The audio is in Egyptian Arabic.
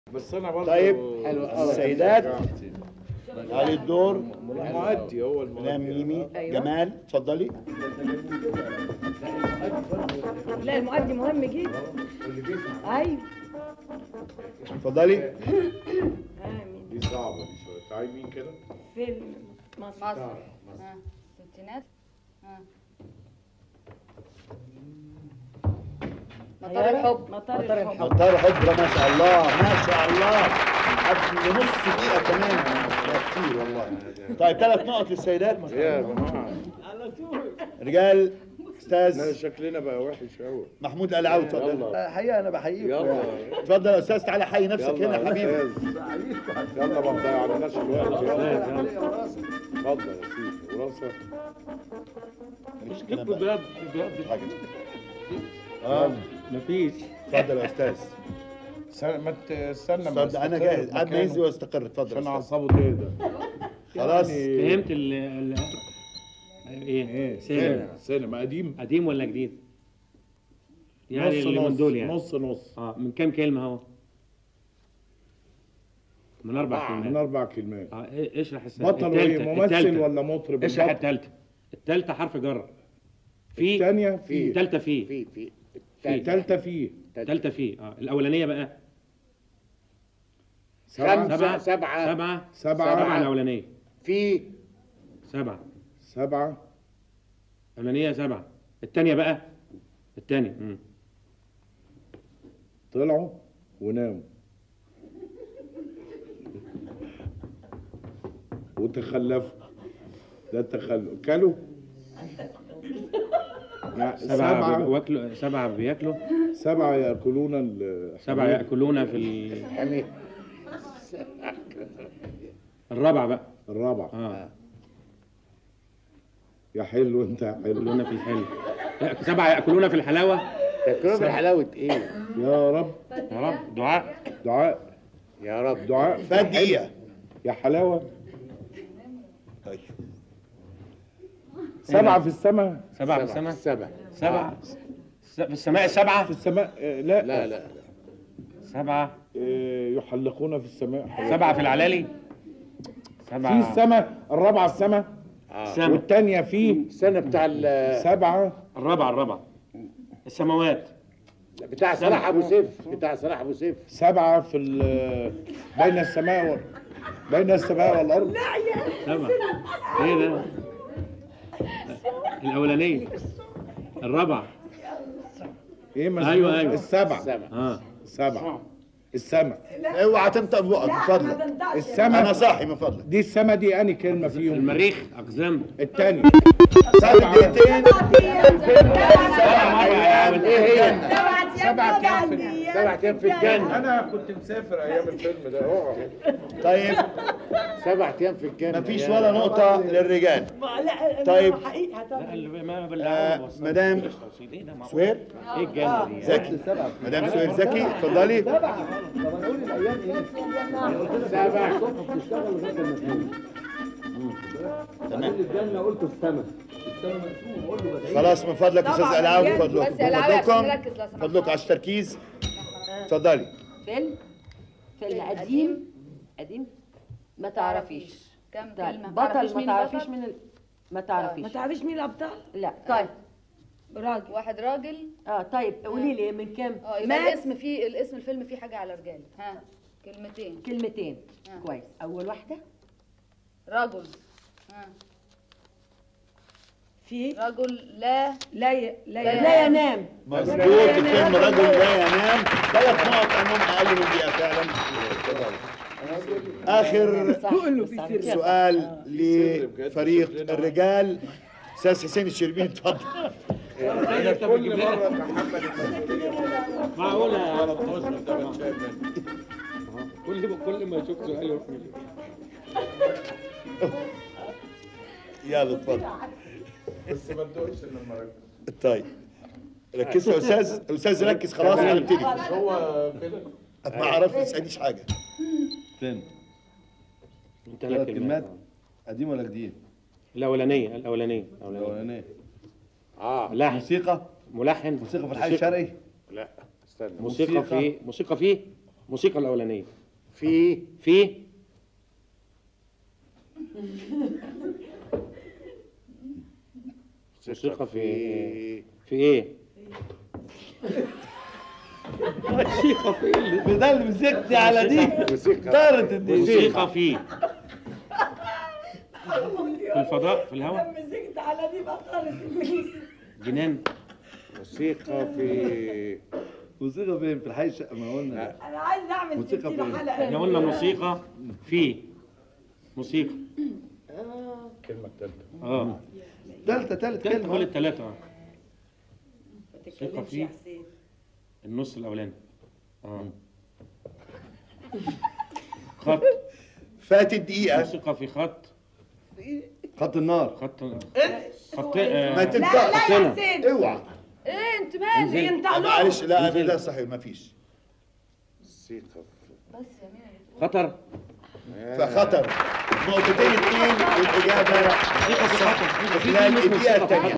بس انا برضه طيب السيدات علي الدور المؤدي هو مدام المؤدي ميمي أيوة. جمال اتفضلي لا المؤدي مهم جدا ايوه اتفضلي امين دي صعبه دي شويه تعالي مين كده فيلم مصر مصر ها ستينات ها مطار الحب مطار الحب مطار حجرة ما شاء الله ما شاء الله قبل نص دقيقة كمان ده كتير والله طيب ثلاث نقط للسيدات يا جماعه رجال لا استاذ شكلنا بقى وحش قوي محمود العاوي اتفضل يلا حقيقة أنا بحييكم يلا اتفضل يا استاذ تعالى حي نفسك يلا هنا يا حبيبي أستاذ. يلا ما تضيعناش الوقت يلا اتفضل يا سيدي وراسك مفيش كلام بقى. حاجة. اه مفيش اتفضل يا استاذ استنى ما ت- استنى ما اتفضل انا يستقر جاهز في قبل ما مكانه ينزل ويستقر اتفضل عشان يا أستاذ. اعصابه تهدى خلاص يعني- فهمت ال ال ايه ايه سينما سينما سينما قديم قديم ولا جديد؟ يعني نص اللي من نص دول يعني نص نص اه من كام كلمة هو؟ من أربع من كلمات اربع كلمات اه إيه- اشرح الس- بطل وايه التالتة- ممثل التالتة. ولا مطرب اشرح البطل؟ التالتة التالتة حرف جر في الثانية في التالتة في في في في الثالثة في التالتة في اه الأولانية بقى خمسة سبعة سبعة سبعة سبعة سبعة الأولانية في سبعة سبعة الأولانية سبعة التانية بقى التانية مم. طلعوا وناموا وتخلفوا ده التخلف كلوا يعني سبعة سبعة واكلوا سبعة بياكلوا سبعة يأكلون ال- سبعة يأكلون في ال... حميد الرابعة بقى الرابعة اه يا حلو انت يا حلو يأكلون في الحلو يأك- سبعة يأكلون في الحلاوة تاكلون بحلاوة ايه يا رب يا رب دعاء دعاء يا رب دعاء فات دقيقة يا حلاوة طيب سبعة في السماء سبعة في السماء سبعة سبعة س- في السماء سبعة في السماء آه، لا لا لا سبعة آه، يحلقون في السماء حلقة. سبعة في العلالي في سبعة السماء الرابعة السماء السماء والتانية في السنة بتاع ال- سبعة الرابعة الرابعة السماوات بتاع صلاح ابو سيف بتاع صلاح ابو سيف سبعة في ال- بين السماء و... بين السماء والأرض سبعة ايه ده الأولانية الرابعة ايه مظبوط أيوة، أيوة. السبعة سبعة اه سبعة السماء اوعى تنطق بقك من فضلك انا السماء صاحي من فضلك دي السماء دي اني كلمة فيهم المريخ أقزام التاني سبع دقيقتين ايه هي سبعة ايام في الجنة. سبعة ايام في الجنة انا كنت مسافر ايام الفيلم ده اقعد طيب سبعة ايام في الجنة مفيش يا ولا نقطة للرجال لا طيب. حقيقي لا هتعمل اللي ما آه، بلعوه بس. مدام ايه ده معقول؟ سوير ايه الجنة دي زكي مدام سوير زكي اتفضلي سبعة تمام الجنة قلت السما خلاص من فضلك استاذ العاب من فضلكم بس يا العاب عشان فضلكم نركز لو سمحت. فضلكم على التركيز اتفضلي فيلم فيلم قديم قديم ما تعرفيش كم طيب كلمة بطل ما مين تعرفيش البطل؟ من ال... ما ما تعرفيش تعرفيش مين الابطال لا طيب راجل واحد راجل اه طيب قولي لي من كام اه يبقى مات. الاسم فيه الاسم الفيلم فيه حاجة على رجال ها كلمتين كلمتين آه. كويس اول واحده رجل ها في رجل لا لا ي... لا, لا ي... لا ينام مظبوط الفيلم رجل لا ينام ثلاث نقط امام اقل من دقيقة فعلا اخر كله في سر سؤال لفريق الرجال استاذ حسين الشربين اتفضل انا كل مرة محمد معقولة 13 ده بتشابه كل كل ما اشوف سؤال يروح مني. يلا اتفضل بس ما تدوقش الا لما أركز. طيب ركزوا يا استاذ الاستاذ ركز خلاص هنبتدي هو كده ما اعرفش ما تسالنيش حاجه فيلم ثلاث ثلاث كلمات كلمات قديم ولا جديد؟ الأولانية الأولانية الأولانية الأولانية اه ملحن موسيقى ملحن موسيقى في الحي الشرقي لا استنى موسيقى موسيقى. فيه موسيقى فيه الموسيقى الاولانيه في في موسيقى في في ايه موسيقى في ايه بدل مسكتي على دي موسيقى طارت الدنيا موسيقى في في الفضاء في الهواء مسكت على دي بطلت جنان موسيقى في موسيقى فين في الحي الشقة ما قلنا انا عايز اعمل موسيقى 60 فين؟ حلقه احنا قلنا موسيقى في موسيقى الكلمه الثالثه اه تالتة تالت كانت قول كلمة الثلاثة ما موسيقى تتكلمش فيه. يا حسين النص الاولاني اه خط فاتت دقيقة موسيقى في خط خط النار خط خط آه، ما لا لا تبدأ يا حسين اوعى ايه انت مالك انت معلش لا أنا لا صحيح ما فيش موسيقى في بس يا مين خطر فخطر نقطتين اثنين والإجابة موسيقى في خطر في خلال فيلم اسمه الدقيقة موسيقى في الثانية